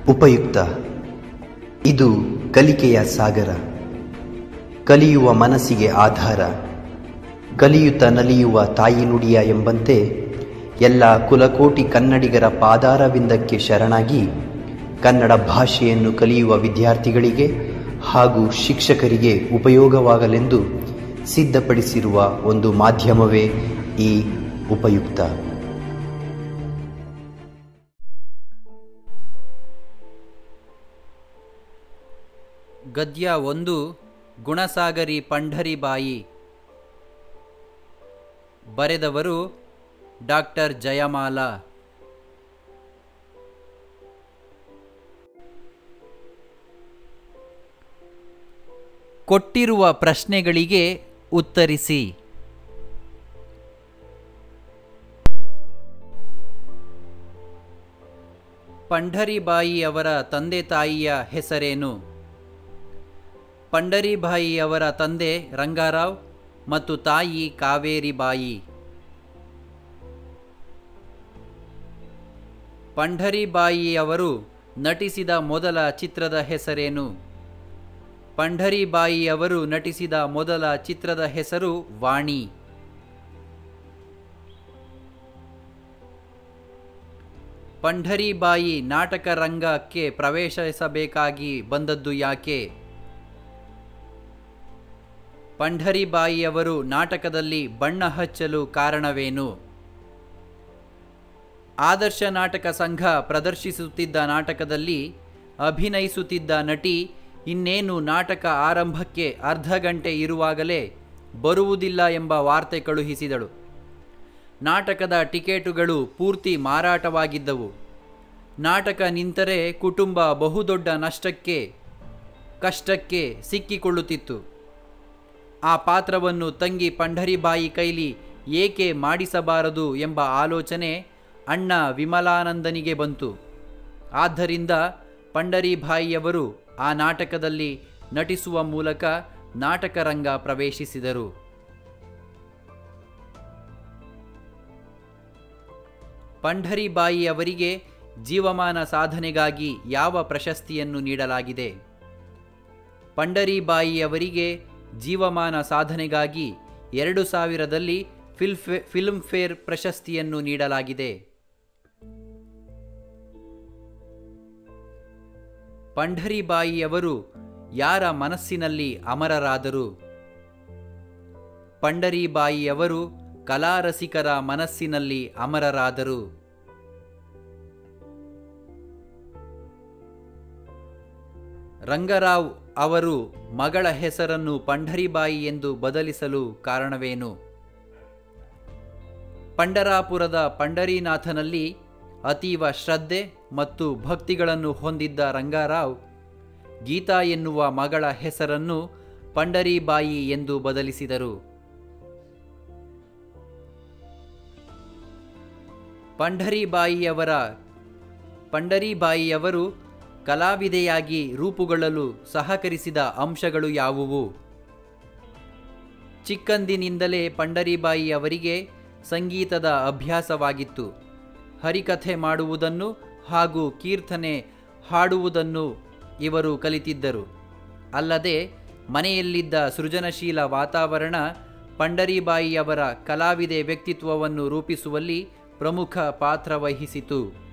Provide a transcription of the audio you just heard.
ಉಪಯುಕ್ತ ಇದು ಕಲಿಕೆಯ ಸಾಗರ ಕಲಿಯುವ ಮನಸ್ಸಿಗೆ ಆಧಾರ ಕಲಿಯುತ್ತ ನಲಿಯುವ ತಾಯಿ ನುಡಿಯ ಎಂಬಂತೆ ಎಲ್ಲ ಕುಲಕೋಟಿ ಕನ್ನಡಿಗರ ಪಾದಾರವಿಂದಕ್ಕೆ ಶರಣಾಗಿ ಕನ್ನಡ ಭಾಷೆಯನ್ನು ಕಲಿಯುವ ವಿದ್ಯಾರ್ಥಿಗಳಿಗೆ ಹಾಗೂ ಶಿಕ್ಷಕರಿಗೆ ಉಪಯೋಗವಾಗಲೆಂದು ಸಿದ್ಧಪಡಿಸಿರುವ ಒಂದು ಮಾಧ್ಯಮವೇ ಈ ಉಪಯುಕ್ತ ಗದ್ಯ ಒಂದು ಗುಣಸಾಗರಿ ಪಂಢರಿಬಾಯಿ ಬರೆದವರು ಡಾಕ್ಟರ್ ಜಯಮಾಲ ಕೊಟ್ಟಿರುವ ಪ್ರಶ್ನೆಗಳಿಗೆ ಉತ್ತರಿಸಿ ಪಂಢರಿಬಾಯಿ ಅವರ ತಂದೆ ತಾಯಿಯ ಹೆಸರೇನು ಪಂಡರಿಬಾಯಿಯವರ ತಂದೆ ರಂಗಾರಾವ್ ಮತ್ತು ತಾಯಿ ಕಾವೇರಿಬಾಯಿ ಪಂಢರಿಬಾಯಿಯವರು ನಟಿಸಿದ ಮೊದಲ ಚಿತ್ರದ ಹೆಸರೇನು ಪಂಢರಿಬಾಯಿಯವರು ನಟಿಸಿದ ಮೊದಲ ಚಿತ್ರದ ಹೆಸರು ವಾಣಿ ಪಂಢರಿಬಾಯಿ ನಾಟಕ ರಂಗಕ್ಕೆ ಪ್ರವೇಶಿಸಬೇಕಾಗಿ ಬಂದದ್ದು ಯಾಕೆ ಪಂಢರಿಬಾಯಿಯವರು ನಾಟಕದಲ್ಲಿ ಬಣ್ಣ ಹಚ್ಚಲು ಕಾರಣವೇನು ಆದರ್ಶ ನಾಟಕ ಸಂಘ ಪ್ರದರ್ಶಿಸುತ್ತಿದ್ದ ನಾಟಕದಲ್ಲಿ ಅಭಿನಯಿಸುತ್ತಿದ್ದ ನಟಿ ಇನ್ನೇನು ನಾಟಕ ಆರಂಭಕ್ಕೆ ಅರ್ಧ ಗಂಟೆ ಇರುವಾಗಲೇ ಬರುವುದಿಲ್ಲ ಎಂಬ ವಾರ್ತೆ ಕಳುಹಿಸಿದಳು ನಾಟಕದ ಟಿಕೆಟುಗಳು ಪೂರ್ತಿ ಮಾರಾಟವಾಗಿದ್ದವು ನಾಟಕ ನಿಂತರೆ ಕುಟುಂಬ ಬಹುದೊಡ್ಡ ನಷ್ಟಕ್ಕೆ ಕಷ್ಟಕ್ಕೆ ಸಿಕ್ಕಿಕೊಳ್ಳುತ್ತಿತ್ತು ಆ ಪಾತ್ರವನ್ನು ತಂಗಿ ಪಂಢರಿಬಾಯಿ ಕೈಲಿ ಏಕೆ ಮಾಡಿಸಬಾರದು ಎಂಬ ಆಲೋಚನೆ ಅಣ್ಣ ವಿಮಲಾನಂದನಿಗೆ ಬಂತು ಆದ್ದರಿಂದ ಪಂಡರಿಬಾಯಿಯವರು ಆ ನಾಟಕದಲ್ಲಿ ನಟಿಸುವ ಮೂಲಕ ನಾಟಕ ರಂಗ ಪ್ರವೇಶಿಸಿದರು ಪಂಢರಿಬಾಯಿಯವರಿಗೆ ಜೀವಮಾನ ಸಾಧನೆಗಾಗಿ ಯಾವ ಪ್ರಶಸ್ತಿಯನ್ನು ನೀಡಲಾಗಿದೆ ಪಂಡರಿಬಾಯಿಯವರಿಗೆ ಜೀವಮಾನ ಸಾಧನೆಗಾಗಿ ಎರಡು ಸಾವಿರದಲ್ಲಿ ಫಿಲ್ಫೆ ಫಿಲ್ಮ್ಫೇರ್ ಪ್ರಶಸ್ತಿಯನ್ನು ನೀಡಲಾಗಿದೆ ಪಂಢರಿಬಾಯಿಯವರು ಯಾರ ಮನಸ್ಸಿನಲ್ಲಿ ಅಮರರಾದರು ಪಂಡರಿಬಾಯಿಯವರು ಕಲಾರಸಿಕರ ಮನಸ್ಸಿನಲ್ಲಿ ಅಮರರಾದರು ರಂಗರಾವ್ ಅವರು ಮಗಳ ಹೆಸರನ್ನು ಪಂಢರಿಬಾಯಿ ಎಂದು ಬದಲಿಸಲು ಕಾರಣವೇನು ಪಂಡರಾಪುರದ ಪಂಡರೀನಾಥನಲ್ಲಿ ಅತೀವ ಶ್ರದ್ಧೆ ಮತ್ತು ಭಕ್ತಿಗಳನ್ನು ಹೊಂದಿದ್ದ ರಂಗಾರಾವ್ ಗೀತಾ ಎನ್ನುವ ಮಗಳ ಹೆಸರನ್ನು ಪಂಡರಿಬಾಯಿ ಎಂದು ಬದಲಿಸಿದರು ಪಂಢರಿಬಾಯಿಯವರ ಪಂಡರಿಬಾಯಿಯವರು ಕಲಾವಿದೆಯಾಗಿ ರೂಪುಗೊಳ್ಳಲು ಸಹಕರಿಸಿದ ಅಂಶಗಳು ಯಾವುವು ಚಿಕ್ಕಂದಿನಿಂದಲೇ ಪಂಡರಿಬಾಯಿ ಅವರಿಗೆ ಸಂಗೀತದ ಅಭ್ಯಾಸವಾಗಿತ್ತು ಹರಿಕಥೆ ಮಾಡುವುದನ್ನು ಹಾಗೂ ಕೀರ್ತನೆ ಹಾಡುವುದನ್ನು ಇವರು ಕಲಿತಿದ್ದರು ಅಲ್ಲದೆ ಮನೆಯಲ್ಲಿದ್ದ ಸೃಜನಶೀಲ ವಾತಾವರಣ ಪಂಡರಿಬಾಯಿಯವರ ಕಲಾವಿದೆ ವ್ಯಕ್ತಿತ್ವವನ್ನು ರೂಪಿಸುವಲ್ಲಿ ಪ್ರಮುಖ ಪಾತ್ರ ವಹಿಸಿತು